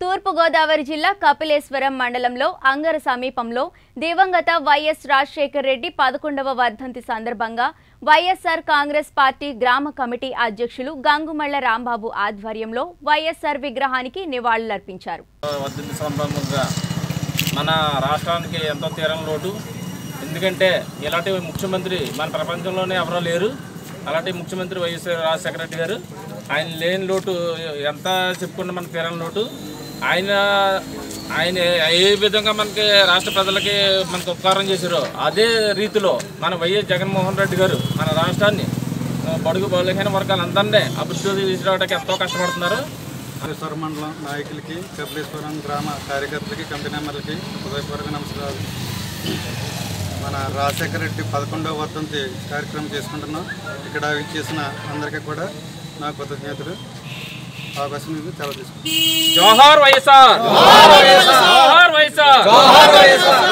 తూర్పుగోదావరి జిల్లా కపిలేశ్వరం మండలంలో అంగర సమీపంలో దివంగత వైఎస్ రాజశేఖర్ రెడ్డి పదకొండవ వర్ధంతి సందర్భంగా వైఎస్ఆర్ కాంగ్రెస్ పార్టీ గ్రామ కమిటీ అధ్యక్షులు గంగుమళ్ల రాంబాబు ఆధ్వర్యంలో వైఎస్ఆర్ విగ్రహానికి నివాళులర్పించారు వర్ధంతి సందర్భంగా మన రాష్ట్రానికి ఎంతో తీరం లోటు ఎందుకంటే ఇలాంటి ముఖ్యమంత్రి మన ప్రపంచంలోనే ఎవరో లేరు అలాంటి ముఖ్యమంత్రి వైఎస్ రాజశేఖర రెడ్డి గారు ఆయన లేని లోటు ఎంత చెప్పుకున్న మన తీరం లోటు ఆయన ఆయన ఏ విధంగా మనకి రాష్ట్ర ప్రజలకి మనకు ఉపకారం చేశారో అదే రీతిలో మన వైఎస్ జగన్మోహన్ రెడ్డి గారు మన రాష్ట్రాన్ని ఆ, బడుగు బలహీన వర్గాలందరినీ అభివృద్ధి తీసుకురావడానికి ఎంతో కష్టపడుతున్నారు కపిలేశ్వరం మండలం నాయకులకి కపిలేశ్వరం గ్రామ కార్యకర్తలకి కమిటీ మెంబర్లకి హృదయపూర్వక నమస్కారాలు మన రాజశేఖర రెడ్డి పదకొండవ వర్ధంతి కార్యక్రమం చేసుకుంటున్నాం ఇక్కడ చేసిన అందరికీ కూడా నా కృతజ్ఞతలు అవకాశం ఇవ్వి సెలవు తీసుకుంటాం జోహార్ వైఎస్ఆర్ జోహార్ వైఎస్ఆర్